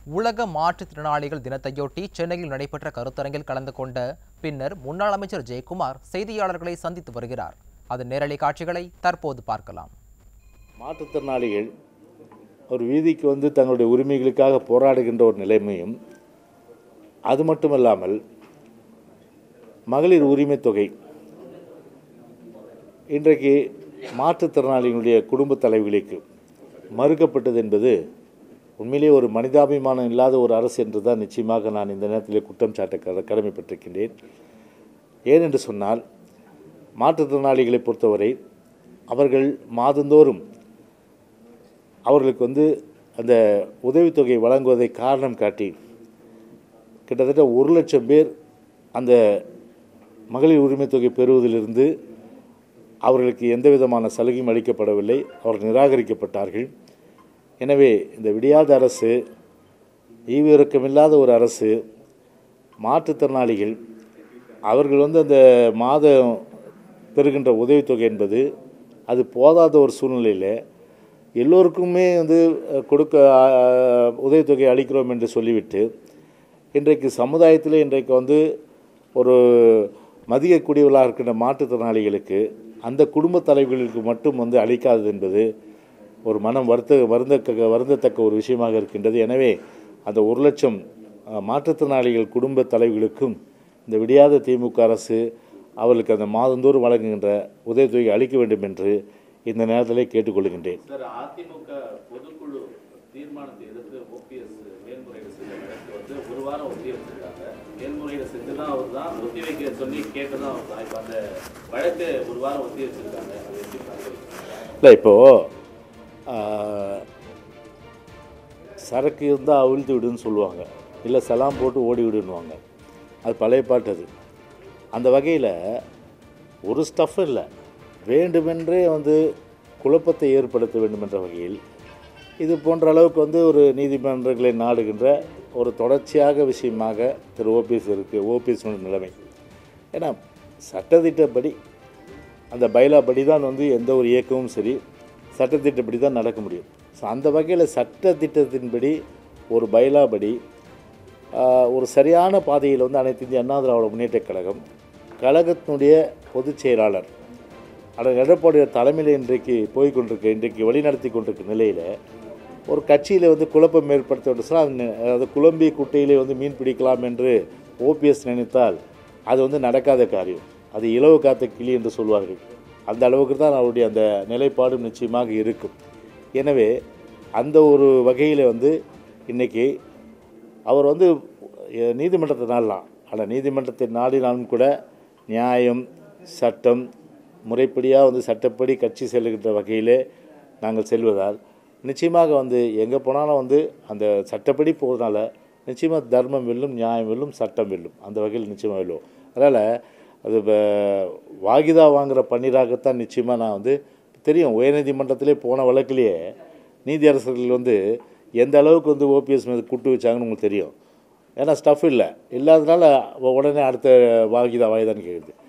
உலக மாற்றுத்திறனாளிகள் தினத்தையொட்டி சென்னையில் நடைபெற்ற கருத்தரங்கில் கலந்து கொண்ட பின்னர் முன்னாள் அமைச்சர் ஜெயக்குமார் செய்தியாளர்களை சந்தித்து வருகிறார் அதன் நேரலை காட்சிகளை தற்போது பார்க்கலாம் மாற்றுத்திறனாளிகள் ஒரு வீதிக்கு வந்து தங்களுடைய உரிமைகளுக்காக போராடுகின்ற ஒரு நிலைமையும் அது மட்டுமல்லாமல் மகளிர் உரிமை தொகை இன்றைக்கு மாற்றுத்திறனாளிகளுடைய குடும்ப தலைவிகளுக்கு மறுக்கப்பட்டது என்பது உண்மையிலே ஒரு மனிதாபிமானம் இல்லாத ஒரு அரசு என்று தான் நிச்சயமாக நான் இந்த நேரத்தில் குற்றம் சாட்ட கட- கடமைப்பட்டிருக்கின்றேன் ஏன் என்று சொன்னால் மாற்றுத்திறனாளிகளை பொறுத்தவரை அவர்கள் மாதந்தோறும் அவர்களுக்கு வந்து அந்த உதவித்தொகை வழங்குவதை காரணம் காட்டி கிட்டத்தட்ட ஒரு லட்சம் பேர் அந்த மகளிர் உரிமைத் தொகை பெறுவதிலிருந்து அவர்களுக்கு எந்த விதமான சலுகையும் அளிக்கப்படவில்லை அவர்கள் நிராகரிக்கப்பட்டார்கள் எனவே இந்த விடியாத அரசு ஈவிரக்கமில்லாத ஒரு அரசு மாற்றுத்திறனாளிகள் அவர்கள் வந்து அந்த மாதம் பெறுகின்ற உதவித்தொகை என்பது அது போதாத ஒரு சூழ்நிலையில் எல்லோருக்குமே வந்து அஹ், கொடுக்க அஹ், உதவித்தொகை அளிக்கிறோம் என்று சொல்லிவிட்டு இன்றைக்கு சமுதாயத்தில் இன்றைக்கு வந்து ஒரு மதிக்கக்கூடியவர்களாக இருக்கின்ற மாற்றுத்திறனாளிகளுக்கு அந்த குடும்ப தலைவர்களுக்கு மட்டும் வந்து அளிக்காதது என்பது ஒரு மனம் வருத்த வருந்தக்க வருந்தத்தக்க ஒரு விஷயமாக இருக்கின்றது எனவே அந்த ஒரு லட்சம் அஹ், மாற்றுத்திறனாளிகள் குடும்ப தலைவர்களுக்கும் இந்த விடியாத திமுக அரசு அவர்களுக்கு அந்த மாதந்தோறும் வழங்குகின்ற உதவித்தொகை அளிக்க வேண்டும் என்று இந்த நேரத்திலே கேட்டுக்கொள்கின்றேன் சார் அதிமுக பொதுக்குழு தீர்மானத்தை எதிர்த்து ஓபிஎஸ் மேல்முறையீடு செஞ்ச வழக்கு வந்து ஒரு வாரம் ஒத்தி வச்சிருக்காங்க மேல்முறையீடு செஞ்சுதான் அவர் தான் ஒத்தி வைக்க சொல்லி கேட்டதான் அவர் தான் இப்போ அந்த வழக்கு ஒரு வாரம் ஒத்தி வச்சிருக்காங்க அது எப்படி பார்க்குறீங்க இல்லை இப்போது சரக்கு இருந்தால் அவிழ்த்து விடுன்னு சொல்லுவாங்க இல்லை சலாம் போட்டு ஓடி விடுன்னுவாங்க அது பழைய பாட்டு அது அந்த வகையில் ஒரு ஸ்டஃப் இல்லை வேண்டுமென்றே வந்து குழப்பத்தை ஏற்படுத்த வேண்டும் என்ற வகையில் இது போன்ற அளவுக்கு வந்து ஒரு நீதிமன்றங்களை நாடுகின்ற ஒரு தொடர்ச்சியாக விஷயமாக திரு ஓபிஎஸ் இருக்குது ஓபிஎஸ் நிலைமை ஏன்னா சட்டத்திட்டப்படி அந்த பைலா படி தான் வந்து எந்த ஒரு இயக்கமும் சரி சட்டத்திட்டப்படி தான் நடக்க முடியும் ஸோ அந்த வகையில் சட்டத்திட்டத்தின்படி ஒரு பைலா படி ஆஹ், ஒரு சரியான பாதையில் வந்து அனைத்து இந்திய அண்ணா திராவிட முன்னேற்றக் கழகம் கழகத்தினுடைய பொதுச் செயலாளர் அண்ணன் எடப்பாடிய தலைமையில் இன்றைக்கு போய் கொண்டிருக்க இன்றைக்கு வழிநடத்தி கொண்டிருக்க நிலையில் ஒரு கட்சியில் வந்து குழப்பம் ஏற்படுத்த வேண்டும் சொன்னால் அது நி- அதாவது குழம்பிய குட்டையிலே வந்து மீன் பிடிக்கலாம் என்று ஓபிஎஸ் நினைத்தால் அது வந்து நடக்காத காரியம் அது இலவு காத்த கிளி என்று சொல்வார்கள் அந்த அளவுக்கு தான் அவருடைய அந்த நிலைப்பாடும் நிச்சயமாக இருக்கும் எனவே அந்த ஒரு வகையில் வந்து இன்றைக்கி அவர் வந்து அஹ், நீதிமன்றத்தை நாடலாம் ஆனால் நீதிமன்றத்தை நாடினாலும் கூட நியாயம் சட்டம் முறைப்படியாக வந்து சட்டப்படி கட்சி செல்லுகின்ற வகையிலே நாங்கள் செல்வதால் நிச்சயமாக வந்து எங்கே போனாலும் வந்து அந்த சட்டப்படி போகிறதுனால நிச்சயமாக தர்மம் வெல்லும் நியாயம் வெல்லும் சட்டம் வெல்லும் அந்த வகையில் நிச்சயமாக வெல்லும் அதனால் அது இப்போ வாகிதா வாங்குகிற பன்னீராகத்தான் நிச்சயமாக நான் வந்து தெரியும் உயர்நீதிமன்றத்திலே போன வழக்கிலேயே நீதியரசர்கள் வந்து எந்த அளவுக்கு வந்து ஓபிஎஸ் மீது குட்டு வச்சாங்கன்னு உங்களுக்கு தெரியும் ஏன்னா ஸ்டஃப் இல்லை இல்லாதனால உடனே அடுத்த வாகிதா வாகிதான்னு கேட்குது